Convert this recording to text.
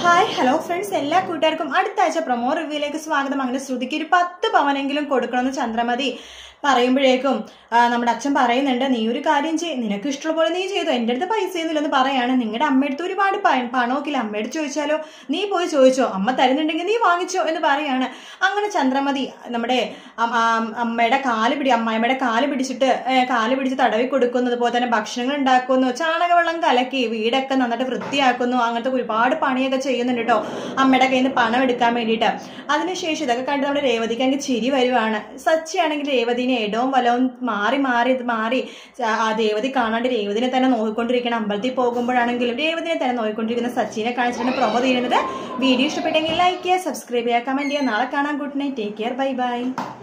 hi hello friends എല്ലാ കൂട്ടുകാർക്കും അടുത്ത ആഴ്ച പ്രൊമോ റിവ്യൂയിലേക്ക് സ്വാഗതം അങ്ങനെ ശ്രുതിക്ക് ഒരു പത്ത് പവനെങ്കിലും കൊടുക്കണമെന്ന് ചന്ദ്രമതി പറയുമ്പോഴേക്കും ആ, നമ്മുടെ അച്ഛൻ പറയുന്നുണ്ട് നീ ഒരു കാര്യം ചെയ്യ് നിനക്ക് ഇഷ്ടമുള്ള പോലെ നീ ചെയ്തു എൻ്റെ അടുത്ത് പൈസ ഒന്നുമില്ലെന്ന് പറയാണ് നിങ്ങളുടെ അമ്മയടുത്ത് ഒരുപാട് പ- പണമൊക്കെ ഇല്ല അമ്മയോട് ചോദിച്ചാലോ നീ പോയി ചോദിച്ചോ അമ്മ തരുന്നുണ്ടെങ്കിൽ നീ വാങ്ങിച്ചോ എന്ന് പറയാണ് അങ്ങനെ ചന്ദ്രമതി നമ്മുടെ അം- ആ- അമ്മയുടെ കാല് പിടി അമ്മായിമ്മയുടെ കാല് പിടിച്ചിട്ട് ഏ, കാല് പിടിച്ച് തടവി കൊടുക്കുന്നത് പോലെ തന്നെ ഭക്ഷണങ്ങൾ ഉണ്ടാക്കുന്നു ചാണകവെള്ളം കലക്കി വീടൊക്കെ നന്നായിട്ട് വൃത്തിയാക്കുന്നു അങ്ങനത്തെ ഒരുപാട് പണിയൊക്കെ ചെയ്യുന്നുണ്ട് കേട്ടോ അമ്മയുടെ കയ്യിൽ നിന്ന് പണം എടുക്കാൻ വേണ്ടിയിട്ട് അതിനുശേഷം ഇതൊക്കെ കണ്ട് നമ്മുടെ രേവതിക്ക് അങ്ങ് ചിരി വരുവാണ് സച്ചിയാണെങ്കിൽ രേവതിനെ ഇടവും വലവും മാറി മാറി ഇത് മാറി ച- ആ രേവതി കാണാണ്ട് രേവതിനെ തന്നെ നോക്കിക്കൊണ്ടിരിക്കണം അമ്പലത്തിൽ പോകുമ്പോഴാണെങ്കിലും രേവതിനെ തന്നെ നോക്കിക്കൊണ്ടിരിക്കുന്ന സച്ചിനെ കാണിച്ചിട്ട് പ്രൊമോ തീരുന്നത് വീഡിയോ ഇഷ്ടപ്പെട്ടെങ്കിൽ ലൈക്ക് ചെയ്യുക സബ്സ്ക്രൈബ് ചെയ്യുക കമന്റ് ചെയ്യുക നാളെ കാണാം good night take care bye by